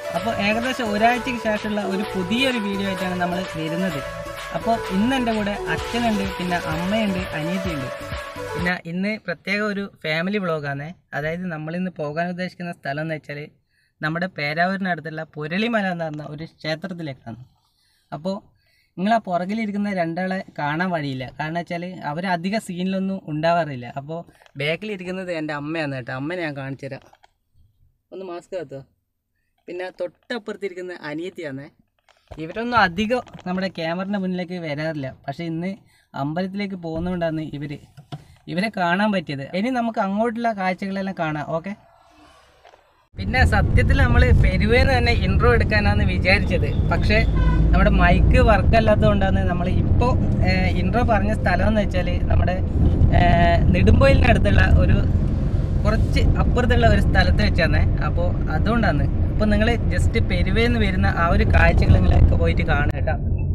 അപ്പോൾ ഏകദേശം ഒരാഴ്ചയ്ക്ക് ശേഷമുള്ള ഒരു പുതിയൊരു വീഡിയോ ആയിട്ടാണ് നമ്മൾ വരുന്നത് അപ്പോൾ ഇന്ന് എൻ്റെ കൂടെ അച്ഛനുണ്ട് പിന്നെ അമ്മയുണ്ട് അനിയത്തിയുണ്ട് പിന്നെ ഇന്ന് പ്രത്യേക ഒരു ഫാമിലി വ്ളോഗാണ് അതായത് നമ്മളിന്ന് പോകാൻ ഉദ്ദേശിക്കുന്ന സ്ഥലം എന്ന് വെച്ചാൽ നമ്മുടെ പേരാവൂരിനടുത്തുള്ള പുരളിമല എന്ന് പറഞ്ഞ ഒരു ക്ഷേത്രത്തിലേക്കാണ് അപ്പോൾ നിങ്ങൾ ആ പുറകിലിരിക്കുന്ന രണ്ടാളെ കാണാൻ വഴിയില്ല കാരണം വെച്ചാൽ അവർ അധിക സീനിലൊന്നും ഉണ്ടാവാറില്ല അപ്പോൾ ബാക്കിലിരിക്കുന്നത് എൻ്റെ അമ്മയാണ് കേട്ടോ അമ്മനെ ഞാൻ കാണിച്ചു തരാം ഒന്ന് മാസ്ക് കത്തോ പിന്നെ തൊട്ടപ്പുറത്തിരിക്കുന്ന അനിയത്തിയാണേ ഇവരൊന്നും അധികം നമ്മുടെ ക്യാമറിൻ്റെ മുന്നിലേക്ക് വരാറില്ല പക്ഷേ ഇന്ന് അമ്പലത്തിലേക്ക് പോകുന്നതുകൊണ്ടാണ് ഇവർ ഇവരെ കാണാൻ പറ്റിയത് ഇനി നമുക്ക് അങ്ങോട്ടുള്ള കാഴ്ചകളെല്ലാം കാണാം ഓക്കെ പിന്നെ സത്യത്തിൽ നമ്മൾ പെരുവേന്ന് തന്നെ ഇൻട്രോ എടുക്കാനാണ് വിചാരിച്ചത് പക്ഷേ നമ്മുടെ മൈക്ക് വർക്ക് അല്ലാത്തതുകൊണ്ടാണ് നമ്മൾ ഇപ്പോൾ ഇൻട്രോ പറഞ്ഞ സ്ഥലം എന്ന് വെച്ചാൽ നമ്മുടെ നെടുമ്പോയിലിനടുത്തുള്ള ഒരു കുറച്ച് അപ്പുറത്തുള്ള ഒരു സ്ഥലത്ത് വെച്ചാണ് അപ്പോൾ അതുകൊണ്ടാണ് അപ്പോൾ നിങ്ങൾ ജസ്റ്റ് പെരുവേന്ന് വരുന്ന ആ ഒരു കാഴ്ചകൾ നിങ്ങളൊക്കെ പോയിട്ട് കാണുക കേട്ടോ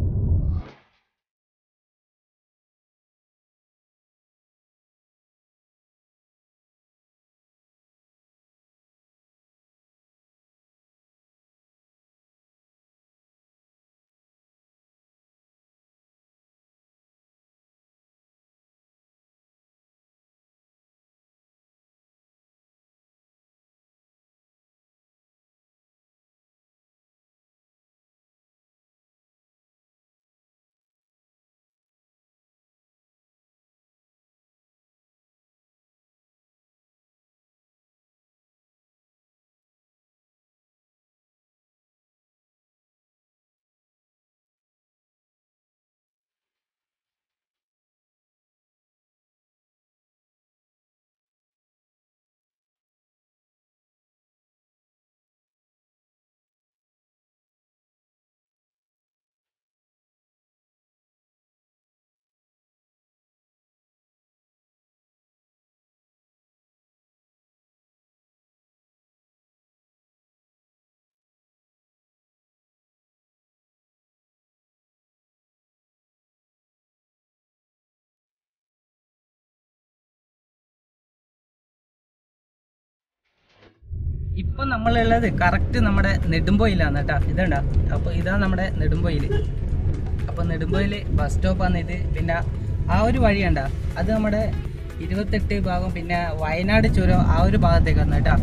ഇപ്പൊ നമ്മളുള്ളത് കറക്റ്റ് നമ്മുടെ നെടുമ്പോയിലാണ് കേട്ടോ ഇതുണ്ടാ അപ്പൊ ഇതാണ് നമ്മുടെ നെടുമ്പോയിൽ അപ്പൊ നെടുമ്പോയിൽ ബസ് സ്റ്റോപ്പാണ് ഇത് പിന്നെ ആ ഒരു വഴി കണ്ട അത് നമ്മുടെ ഇരുപത്തെട്ട് ഭാഗം പിന്നെ വയനാട് ചുരം ആ ഒരു ഭാഗത്തേക്കാണ് കേട്ടോ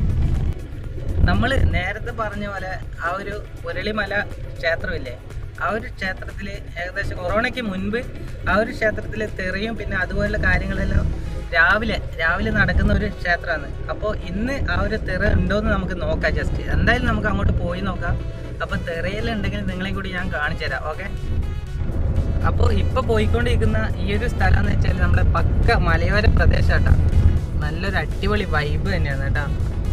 നമ്മൾ നേരത്തെ പറഞ്ഞ പോലെ ആ ഒരു പുരളിമല ക്ഷേത്രമില്ലേ ആ ഒരു ക്ഷേത്രത്തിൽ ഏകദേശം കൊറോണയ്ക്ക് മുൻപ് ആ ഒരു ക്ഷേത്രത്തിൽ തെറിയും പിന്നെ അതുപോലുള്ള കാര്യങ്ങളെല്ലാം രാവിലെ രാവിലെ നടക്കുന്ന ഒരു ക്ഷേത്രമാണ് അപ്പോൾ ഇന്ന് ആ ഒരു തെറ ഉണ്ടോയെന്ന് നമുക്ക് നോക്കാം ജസ്റ്റ് എന്തായാലും നമുക്ക് അങ്ങോട്ട് പോയി നോക്കാം അപ്പോൾ തെറയിലുണ്ടെങ്കിൽ നിങ്ങളെയും കൂടി ഞാൻ കാണിച്ചു തരാം ഓക്കെ അപ്പോൾ ഇപ്പോൾ പോയിക്കൊണ്ടിരിക്കുന്ന ഈ ഒരു സ്ഥലം എന്ന് വെച്ചാൽ നമ്മുടെ പക്ക മലയോര പ്രദേശമാട്ടാ നല്ലൊരു അടിപൊളി വൈബ് തന്നെയാണ് കേട്ടോ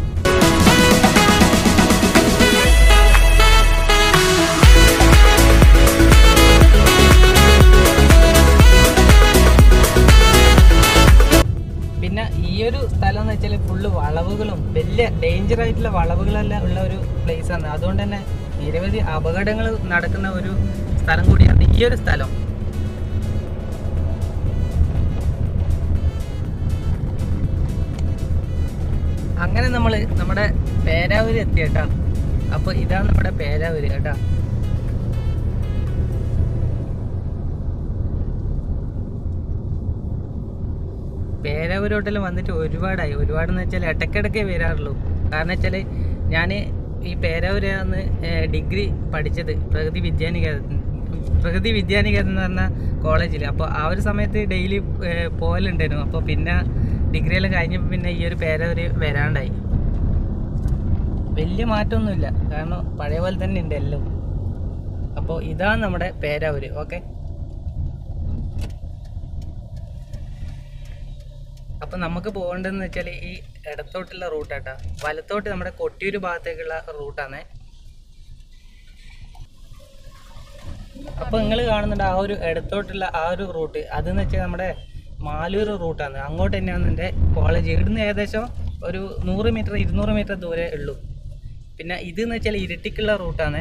പിന്നെ ഈ ഒരു സ്ഥലം എന്ന് വെച്ചാൽ ഫുള്ള് വളവുകളും വലിയ ഡേഞ്ചർ ആയിട്ടുള്ള വളവുകളെല്ലാം ഉള്ള ഒരു place ആണ് അതുകൊണ്ട് തന്നെ നിരവധി അപകടങ്ങൾ നടക്കുന്ന ഒരു സ്ഥലം കൂടിയാണ് ഈ ഒരു സ്ഥലം അങ്ങനെ നമ്മൾ നമ്മുടെ പേരാവൂര് എത്തി കേട്ടോ അപ്പോൾ ഇതാണ് നമ്മുടെ പേരാവൂര് കേട്ടോ പേരാവൂരോട്ടിൽ വന്നിട്ട് ഒരുപാടായി ഒരുപാടെന്ന് വെച്ചാൽ ഇടയ്ക്കിടയ്ക്കേ വരാറുള്ളൂ കാരണം വെച്ചാൽ ഞാൻ ഈ പേരാവൂരാണ് ഡിഗ്രി പഠിച്ചത് പ്രകൃതി വിദ്യാനികേതൻ പ്രകൃതി വിദ്യാനികേതൻ എന്ന് പറഞ്ഞ കോളേജിൽ അപ്പോൾ ആ ഒരു സമയത്ത് ഡെയിലി പോകലുണ്ടായിരുന്നു അപ്പോൾ പിന്നെ ഡിഗ്രി എല്ലാം കഴിഞ്ഞപ്പോൾ പിന്നെ ഈ ഒരു പേരാവൂര് വരാണ്ടായി വലിയ മാറ്റമൊന്നുമില്ല കാരണം പഴയ പോലെ തന്നെ ഉണ്ട് എല്ലാം അപ്പോൾ ഇതാണ് നമ്മുടെ പേരാവൂര് ഓക്കെ അപ്പം നമുക്ക് പോകേണ്ടതെന്ന് വെച്ചാൽ ഈ ഇടത്തോട്ടുള്ള റൂട്ടാട്ടാ വലത്തോട്ട് നമ്മുടെ കൊട്ടിയൂർ ഭാഗത്തേക്കുള്ള റൂട്ടാണ് അപ്പോൾ നിങ്ങൾ കാണുന്നുണ്ട് ആ ഒരു ഇടത്തോട്ടുള്ള ആ ഒരു റൂട്ട് അതെന്ന് വെച്ചാൽ നമ്മുടെ മാലൂർ റൂട്ടാണ് അങ്ങോട്ട് തന്നെയാണ് എൻ്റെ കോളേജ് ഇവിടുന്ന് ഏകദേശം ഒരു നൂറ് മീറ്റർ ഇരുന്നൂറ് മീറ്റർ ദൂരെ ഉള്ളൂ പിന്നെ ഇതെന്ന് വെച്ചാൽ ഇരിട്ടിക്കുള്ള റൂട്ടാണ്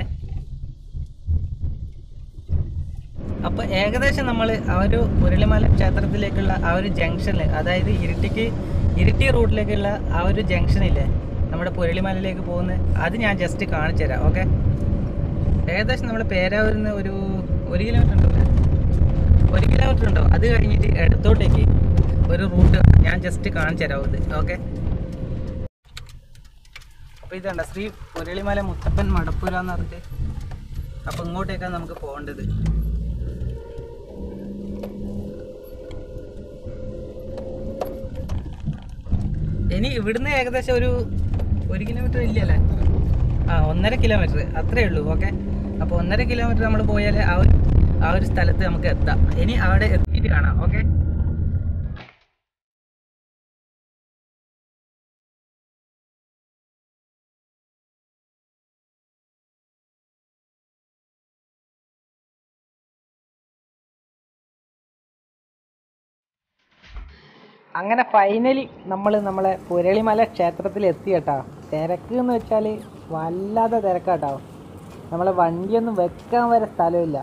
അപ്പോൾ ഏകദേശം നമ്മൾ ആ ഒരു മുരളിമല ക്ഷേത്രത്തിലേക്കുള്ള ആ ഒരു ജംഗ്ഷനിൽ അതായത് ഇരിട്ടിക്ക് ഇരിട്ടി റൂട്ടിലേക്കുള്ള ആ ഒരു ജംഗ്ഷനില്ലേ നമ്മുടെ പുരളിമലയിലേക്ക് പോകുന്നത് അത് ഞാൻ ജസ്റ്റ് കാണിച്ചു തരാം ഓക്കെ ഏകദേശം നമ്മുടെ പേരാവൂരിൽ നിന്ന് ഒരു ഒരു കിലോമീറ്റർ ഉണ്ടോ ഒരു കിലോമീറ്റർ ഉണ്ടോ അത് കഴിഞ്ഞിട്ട് ഇടത്തോട്ടേക്ക് ഒരു റൂട്ട് ഞാൻ ജസ്റ്റ് കാണിച്ചു തരാം ഇത് ഓക്കെ അപ്പോൾ ഇതുണ്ട് ശ്രീ മുരളിമല മുത്തപ്പൻ മടപ്പുര എന്ന് പറഞ്ഞിട്ട് അപ്പോൾ ഇങ്ങോട്ടേക്കാണ് നമുക്ക് പോകേണ്ടത് ഇനി ഇവിടുന്ന് ഏകദേശം ഒരു ഒരു കിലോമീറ്റർ ഇല്ലല്ലേ ആ ഒന്നര കിലോമീറ്റർ അത്രേ ഉള്ളൂ ഓക്കെ അപ്പോൾ ഒന്നര കിലോമീറ്റർ നമ്മൾ പോയാൽ ആ ഒരു ആ ഒരു സ്ഥലത്ത് നമുക്ക് എത്താം ഇനി അവിടെ എത്തിയിട്ട് കാണാം ഓക്കെ അങ്ങനെ ഫൈനലി നമ്മൾ നമ്മളെ പുരളിമല ക്ഷേത്രത്തിൽ എത്തി കേട്ടോ തിരക്ക് എന്ന് വെച്ചാൽ വല്ലാതെ തിരക്കാട്ടോ നമ്മളെ വണ്ടിയൊന്നും വെക്കാൻ വരെ സ്ഥലമില്ല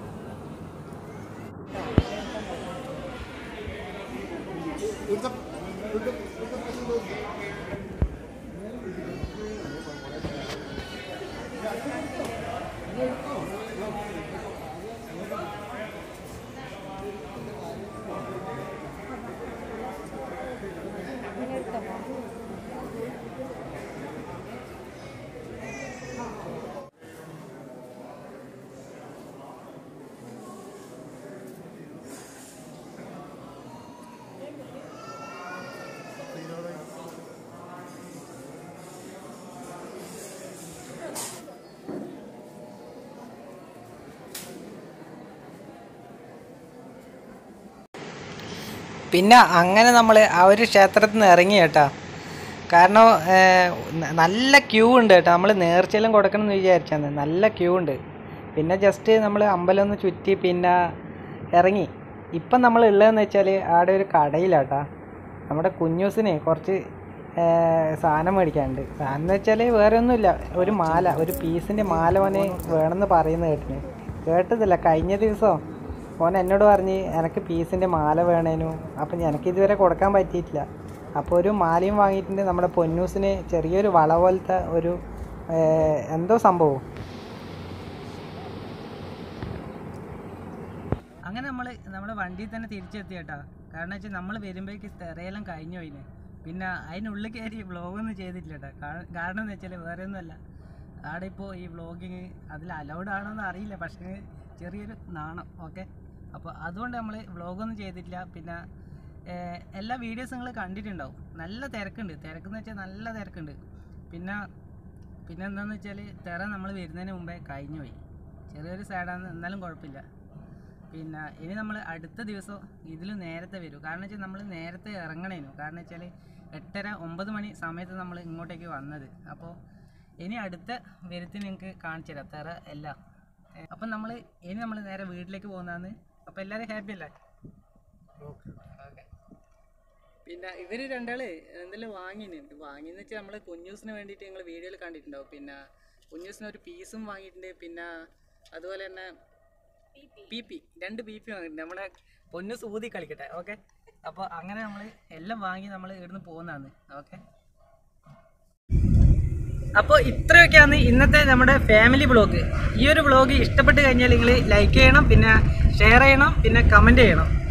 പിന്നെ അങ്ങനെ നമ്മൾ ആ ഒരു ക്ഷേത്രത്തിൽ നിന്ന് ഇറങ്ങി കേട്ടോ കാരണം ഏർ, ന- നല്ല ക്യൂ ഉണ്ട് കേട്ടോ നമ്മൾ നേർച്ചയെല്ലാം കൊടുക്കണം എന്ന് വിചാരിച്ചാണ് നല്ല ക്യൂ ഉണ്ട് പിന്നെ ജസ്റ്റ് നമ്മൾ അമ്പലം ഒന്ന് ചുറ്റി പിന്നെ ഇറങ്ങി ഇപ്പം നമ്മൾ ഉള്ളതെന്ന് വെച്ചാൽ അവിടെ ഒരു കടയിലാട്ടാ നമ്മുടെ കുഞ്ഞൂസിന് കുറച്ച് ഏർ, സാധനം മേടിക്കാനുണ്ട് സാധനം എന്ന് വെച്ചാൽ വേറെ ഒന്നുമില്ല ഒരു മാല ഒരു പീസിൻ്റെ മാല മോനെ വേണമെന്ന് പറയുന്നത് കേട്ടിന് കേട്ടതില്ല കഴിഞ്ഞ ദിവസം മോൻ എന്നോട് പറഞ്ഞ് എനിക്ക് പീസിൻ്റെ മാല വേണേനു അപ്പം എനിക്ക് ഇതുവരെ കൊടുക്കാൻ പറ്റിയിട്ടില്ല അപ്പോൾ ഒരു മാലയും വാങ്ങിയിട്ടുണ്ട് നമ്മുടെ പൊന്നൂസിന് ചെറിയൊരു വള പോലത്തെ ഒരു ഏർ, എന്തോ സംഭവം അങ്ങനെ നമ്മൾ നമ്മുടെ വണ്ടിയിൽ തന്നെ തിരിച്ചെത്തി കേട്ടോ കാരണം വെച്ചാൽ നമ്മൾ വരുമ്പോഴേക്ക് തിരയെല്ലാം കഴിഞ്ഞു പോയിന് പിന്നെ അതിനുള്ളിൽ കയറി വ്ളോഗൊന്നും ചെയ്തിട്ടില്ല കേട്ടോ കാ- കാരണം എന്ന് വെച്ചാൽ വേറെ ഒന്നുമല്ല അവിടെ ഇപ്പോൾ ഈ വ്ളോഗിങ് അതിൽ അലൗഡ് ആണോ എന്ന് അറിയില്ല പക്ഷേ ചെറിയൊരു നാണം ഓക്കെ അപ്പോൾ അതുകൊണ്ട് നമ്മൾ വ്ളോഗൊന്നും ചെയ്തിട്ടില്ല പിന്നെ ഏർ, എല്ലാ വീഡിയോസ് നിങ്ങൾ കണ്ടിട്ടുണ്ടാവും നല്ല തിരക്കുണ്ട് തിരക്കെന്ന് വെച്ചാൽ നല്ല തിരക്കുണ്ട് പിന്നെ പിന്നെ എന്താണെന്ന് വെച്ചാൽ തിര നമ്മൾ വരുന്നതിന് മുമ്പേ കഴിഞ്ഞു പോയി ചെറിയൊരു സൈഡാണ് എന്നാലും കുഴപ്പമില്ല പിന്നെ ഇനി നമ്മൾ അടുത്ത ദിവസം ഇതിൽ നേരത്തെ വരും കാരണം വെച്ചാൽ നമ്മൾ നേരത്തെ ഇറങ്ങണേനു കാരണം വെച്ചാൽ എട്ടര ഒമ്പത് മണി സമയത്ത് നമ്മൾ ഇങ്ങോട്ടേക്ക് വന്നത് അപ്പോൾ ഇനി അടുത്ത വരുത്തിന് നിങ്ങൾക്ക് കാണിച്ചു തരാം തെറ എല്ലാം അപ്പം നമ്മൾ ഇനി നമ്മൾ നേരെ വീട്ടിലേക്ക് പോകുന്നതാണ് അപ്പോൾ എല്ലാവരും ഹാപ്പി അല്ലേ ഓക്കെ പിന്നെ ഇവർ രണ്ടാള് എന്തെല്ലാം വാങ്ങിയിട്ടുണ്ട് വാങ്ങിയെന്ന് വെച്ചാൽ നമ്മൾ കുഞ്ഞൂസിന് വേണ്ടിയിട്ട് നിങ്ങൾ വീഡിയോയിൽ കണ്ടിട്ടുണ്ടാവും പിന്നെ കുഞ്ഞൂസിന് ഒരു പീസും വാങ്ങിയിട്ടുണ്ട് പിന്നെ അതുപോലെ തന്നെ പി പി രണ്ട് പി പി വാങ്ങിയിട്ടുണ്ട് നമ്മളെ പൊന്നു സൂതി കളിക്കട്ടെ ഓക്കെ അപ്പോൾ അങ്ങനെ നമ്മൾ എല്ലാം വാങ്ങി നമ്മൾ ഇവിടുന്ന് പോകുന്നതാണ് ഓക്കെ അപ്പോൾ ഇത്രയൊക്കെയാണ് ഇന്നത്തെ നമ്മുടെ ഫാമിലി ബ്ലോഗ് ഈ ഒരു ബ്ലോഗ് ഇഷ്ടപ്പെട്ട് കഴിഞ്ഞാൽ നിങ്ങൾ ലൈക്ക് ചെയ്യണം പിന്നെ ഷെയർ ചെയ്യണം പിന്നെ കമൻറ്റ് ചെയ്യണം